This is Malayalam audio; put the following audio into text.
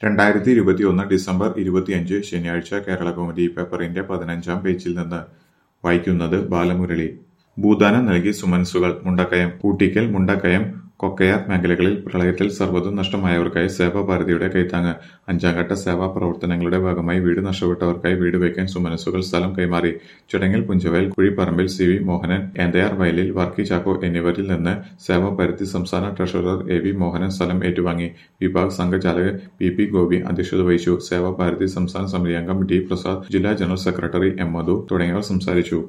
രണ്ടായിരത്തി ഇരുപത്തിയൊന്ന് ഡിസംബർ ഇരുപത്തിയഞ്ച് ശനിയാഴ്ച കേരളകൗമുദി പേപ്പറിന്റെ പതിനഞ്ചാം പേജിൽ നിന്ന് വായിക്കുന്നത് ബാലമുരളി ഭൂദാനം നൽകി സുമനസുകൾ മുണ്ടക്കയം കൂട്ടിക്കൽ മുണ്ടക്കയം കൊക്കയാർ മേഖലകളിൽ പ്രളയത്തിൽ സർവ്വതും നഷ്ടമായവർക്കായി സേവാഭാരതിയുടെ കൈത്താങ്ങ് അഞ്ചാംഘട്ട സേവാ പ്രവർത്തനങ്ങളുടെ ഭാഗമായി വീട് നഷ്ടപ്പെട്ടവർക്കായി വീട് വയ്ക്കാൻ സുമനസുകൾ സ്ഥലം കൈമാറി ചടങ്ങിൽ പുഞ്ചവയൽ കുഴിപ്പറമ്പിൽ സി വി മോഹനൻ ഏന്തയാർ വയലിൽ വർക്കി ചാക്കോ എന്നിവരിൽ നിന്ന് സേവാഭാരതി സംസ്ഥാന ട്രഷറർ എ വി മോഹനൻ സ്ഥലം ഏറ്റുവാങ്ങി വിഭാഗ് സംഘചാലക് പി പി ഗോപി അധ്യക്ഷത വഹിച്ചു സേവാഭാരതി സംസ്ഥാന സമിതി അംഗം ഡി പ്രസാദ് ജില്ലാ ജനറൽ സെക്രട്ടറി എം മധു തുടങ്ങിയവർ സംസാരിച്ചു